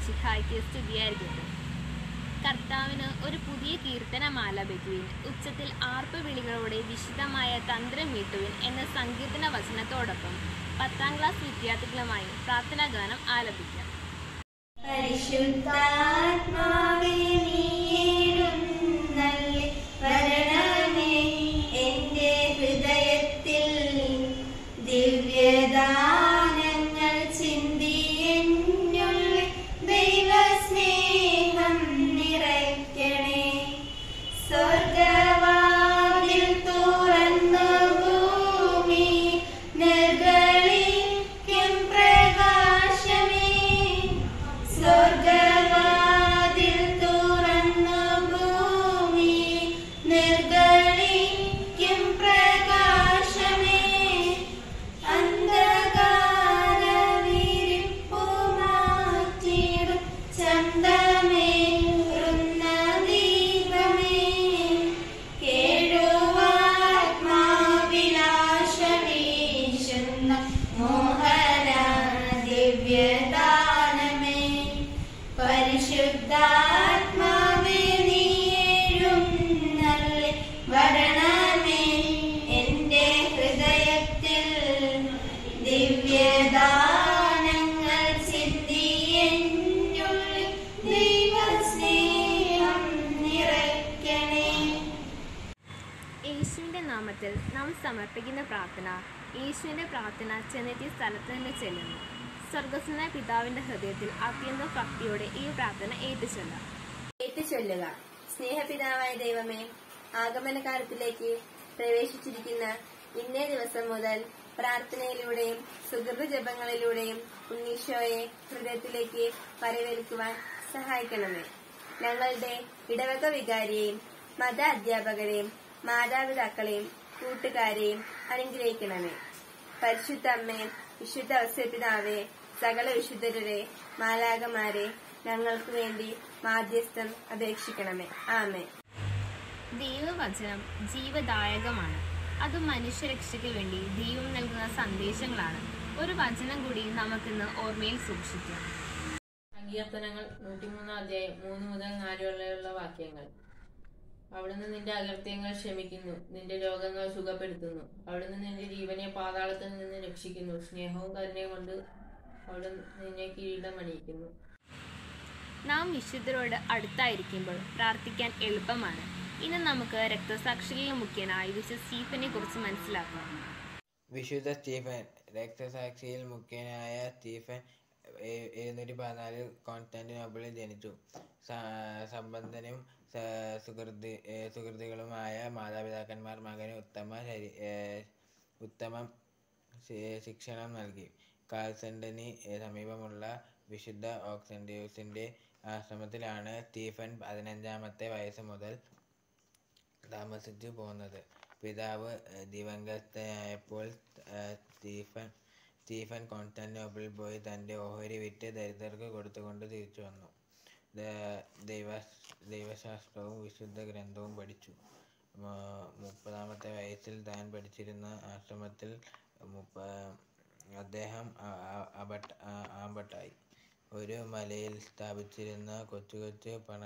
മിശിഹായ്ക്ക് സ്തുതിയായിരിക്കട്ടെ കർത്താവിന് ഒരു പുതിയ കീർത്തനമാല ആലപിക്കുവിൻ ഉച്ചത്തിൽ ആർപ്പ് വിളികളോടെ വിശുദ്ധമായ തന്ത്രം മീട്ടുവിൻ എന്ന സങ്കീർത്തന വചനത്തോടൊപ്പം പത്താം ക്ലാസ് വിദ്യാർത്ഥികളുമായി പ്രാർത്ഥനാ ഗാനം ആലപിക്കാം പരിശുദ്ധാത്മാവേ നീയെഴുന്നള്ളി വരണമേ എൻ്റെ ഹൃദയത്തിൽ ദിവ്യദാനങ്ങൾ ചിന്തി എന്നുള്ളിൽ ദൈവസ്നേഹം നിറയ്ക്കണേ സ്വർഗവാതിൽ തുറന്നു ഭൂമി നിർഗളിക്കും പ്രകാശമേ സ്വർഗവാതിൽ തുറന്നു ഭൂമി നിർഗളിക്കും പ്രകാശമേ അന്ധകാരവിരിപ്പു മാറ്റിടും ചന്തമേറുന്ന ദീപമേ കേഴുവാത്മാവിലാശമീശുന്ന മോഹന ദിവ്യദാനമേ പരിശുദ്ധാത്മാവേ നീയെഴുന്നള്ളി വരണമേ എൻ്റെ ഹൃദയത്തിൽ ദിവ്യദാനങ്ങൾ ചിന്തി എന്നുള്ളിൽ ദൈവസ്നേഹം നിറയ്ക്കണേ യേശുവിൻ്റെ നാമത്തിൽ നാം സമർപ്പിക്കുന്ന പ്രാർത്ഥന യേശുവിൻ്റെ പ്രാർത്ഥന ചെന്നെത്തിയ സ്ഥലത്ത് നിന്ന് ചെല്ലുന്നു സ്വർഗസ്വന പിതാവിൻ്റെ ഹൃദയത്തിൽ അത്യന്ത ഭക്തിയോടെ ഈ പ്രാർത്ഥന ഏറ്റുചൊല്ലാം ഏറ്റുചൊല്ലുക സ്നേഹപിതാവായ ദൈവമേ ആഗമനകാലത്തിലേക്ക് പ്രവേശിച്ചിരിക്കുന്ന ഇന്നേ ദിവസം മുതൽ പ്രാർത്ഥനയിലൂടെയും സുഹൃത ജപങ്ങളിലൂടെയും ഉണ്ണീശോയെ ഹൃദയത്തിലേക്ക് വരവേൽക്കുവാൻ സഹായിക്കണമേ ഞങ്ങളുടെ ഇടവക വികാരിയെയും മത അധ്യാപകരെയും മാതാപിതാക്കളെയും കൂട്ടുകാരെയും അനുഗ്രഹിക്കണമേ പരിശുദ്ധ അമ്മേ വിശുദ്ധ അവസരപിതാവേ സകല വിശുദ്ധരെ മാലാകമാരെ ഞങ്ങൾക്ക് വേണ്ടി മാധ്യസ്ഥം അപേക്ഷിക്കണമേ ആമേ ദൈവവചനം ജീവദായകമാണ് അത് മനുഷ്യരക്ഷയ്ക്ക് വേണ്ടി ദൈവം നൽകുന്ന സന്ദേശങ്ങളാണ് ഒരു വചനം കൂടി നമുക്കിന്ന് ഓർമ്മയിൽ സൂക്ഷിക്കാം സങ്കീർത്തനങ്ങൾ നൂറ്റിമൂന്നാം അധ്യായം മൂന്ന് മുതൽ നാല് വരെയുള്ള വാക്യങ്ങൾ അവിടുന്ന് നിന്റെ അകൃത്യങ്ങൾ ക്ഷമിക്കുന്നു നിന്റെ രോഗങ്ങൾ സുഖപ്പെടുത്തുന്നു അവിടുന്ന് നിന്റെ ജീവനെ പാതാളത്തിൽ നിന്ന് രക്ഷിക്കുന്നു സ്നേഹവും കരുണയും കൊണ്ട് അവിടുന്ന് നിന്നെ കിരീടമണിയിക്കുന്നു നാം വിശുദ്ധരോട് അടുത്തായിരിക്കുമ്പോൾ പ്രാർത്ഥിക്കാൻ എളുപ്പമാണ് ഇന്ന് നമുക്ക് രക്തസാക്ഷികളിൽ മുഖ്യനായ വിശുദ്ധ സ്റ്റീഫനെ കുറിച്ച് മനസ്സിലാക്കാം വിശുദ്ധ സ്റ്റീഫൻ രക്തസാക്ഷിയിൽ മുഖ്യനായ സ്റ്റീഫൻ എ- എഴുന്നൂറ്റി പതിനാലിൽ കോൺസ്റ്റാന്റിനോപ്പിളിൽ ജനിച്ചു സ- സമ്പന്നനും സ- സുഹൃതി ഏ, സുഹൃത്തുക്കളുമായ മാതാപിതാക്കന്മാർ മകന് ഉത്തമ ശരി ഏ, ഉത്തമം ശി- ശിക്ഷണം നൽകി കാൽസെൻഡന് സമീപമുള്ള വിശുദ്ധ ഓക്സൻഡ്യൂസിന്റെ ആശ്രമത്തിലാണ് സ്റ്റീഫൻ പതിനഞ്ചാമത്തെ വയസ്സ് മുതൽ താമസിച്ചു പോന്നത് പിതാവ് ഏഹ്, ദിവംഗതനായപ്പോൾ ഏഹ്, സ്റ്റീഫൻ സ്റ്റീഫൻ കോൺസ്റ്റാന്റിനോപ്പിളിൽ പോയി തൻ്റെ ഓഹരി വിറ്റ് ദരിദ്രർക്ക് കൊടുത്തുകൊണ്ട് തിരിച്ചു വന്നു ദ- ദൈവ ദൈവശാസ്ത്രവും വിശുദ്ധ ഗ്രന്ഥവും പഠിച്ചു മ- മുപ്പതാമത്തെ വയസ്സിൽ താൻ പഠിച്ചിരുന്ന ആശ്രമത്തിൽ മുപ്പ അദ്ദേഹം ആ- ആ- അബട്ട ആ- ആമ്പട്ടായി ഒരു മലയിൽ സ്ഥാപിച്ചിരുന്ന കൊച്ചു കൊച്ചു പണ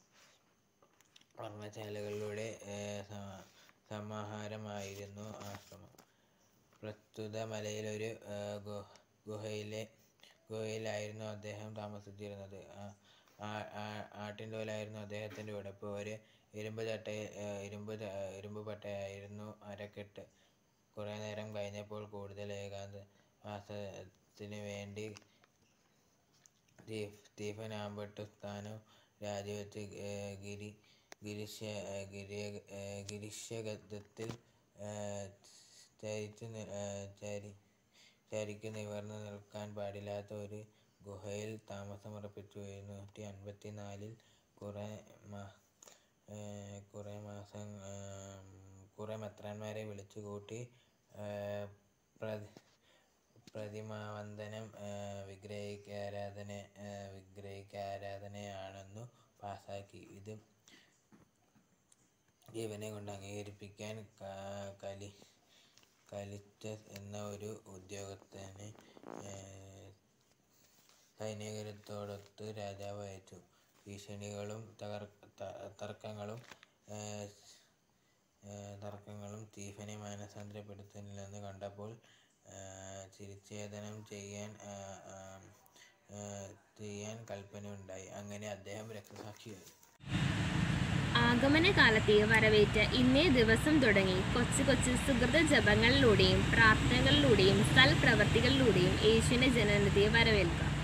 വർണ്ണശാലകളിലൂടെ ഏഹ്, സ- സമാഹാരമായിരുന്നു ആശ്രമം പ്രസ്തുത മലയിലൊരു ഏഹ്, ഗു- ഗുഹയിലെ ഗുഹയിലായിരുന്നു അദ്ദേഹം താമസിച്ചിരുന്നത് ആ- ആ- ആ- ആട്ടിൻതോലായിരുന്നു അദ്ദേഹത്തിൻ്റെ ഉടപ്പ് ഒരു ഇരുമ്പ് ചട്ട ഏഹ്, ഇരുമ്പ് ച- ഇരുമ്പ് പട്ടയായിരുന്നു അരക്കെട്ട് കുറേ നേരം കഴിഞ്ഞപ്പോൾ കൂടുതൽ ഏകാന്ത വാസത്തിന് വേണ്ടി സ്റ്റീഫ് സ്റ്റീഫൻ ആമ്പട്ട് സ്ഥാനം രാജിവെച്ച് ഏഹ്, ഗിരി ഗിരിശ ഏഹ്, ഗിരി ഏഹ്, ഗിരിശഗതത്തിൽ ഏഹ്, ചരിച്ചു നി- ഏഹ്, ചരി ചരിക്ക് നിവർന്നു നിൽക്കാൻ പാടില്ലാത്ത ഒരു ഗുഹയിൽ താമസമുറപ്പിച്ചു എഴുന്നൂറ്റി അൻപത്തി നാലിൽ കുറേ മാ ഏഹ്, കുറേ മാസം ഏഹ്, കുറേ മെത്രാന്മാരെ വിളിച്ചു കൂട്ടി ഏഹ്, പ്രതി പ്രതിമാവന്ദനം ഏഹ്, വിഗ്രഹിക്കാരാധന ഏഹ്, വിഗ്രഹിക്കാരാധനയാണെന്നു പാസാക്കി ഇത് ജീവനെ കൊണ്ട് അംഗീകരിപ്പിക്കാൻ ക- കലി കലിറ്റസ് എന്ന ഒരു ഉദ്യോഗസ്ഥനെ ഏഹ്, സൈനികരത്തോടൊത്ത് രാജാവ് അയച്ചു ഭീഷണികളും തകർ ത- തർക്കങ്ങളും ആ, ആ, തർക്കങ്ങളും സ്റ്റീഫനെ മാനസാന്തരപ്പെടുത്തുന്നില്ലെന്ന് കണ്ടപ്പോൾ ആ, ശിരച്ഛേദനം ചെയ്യാൻ ആ, ആ, ആ, ചെയ്യാൻ കൽപ്പനയുണ്ടായി അങ്ങനെ അദ്ദേഹം രക്തസാക്ഷിയായി ആഗമനകാലത്തെ വരവേറ്റ് ഇന്നേ ദിവസം തുടങ്ങി കൊച്ചു കൊച്ചു സുഹൃത ജപങ്ങളിലൂടെയും പ്രാർത്ഥനകളിലൂടെയും സൽപ്രവർത്തികളിലൂടെയും യേശുവിന്റെ ജനനത്തെ വരവേൽക്കാം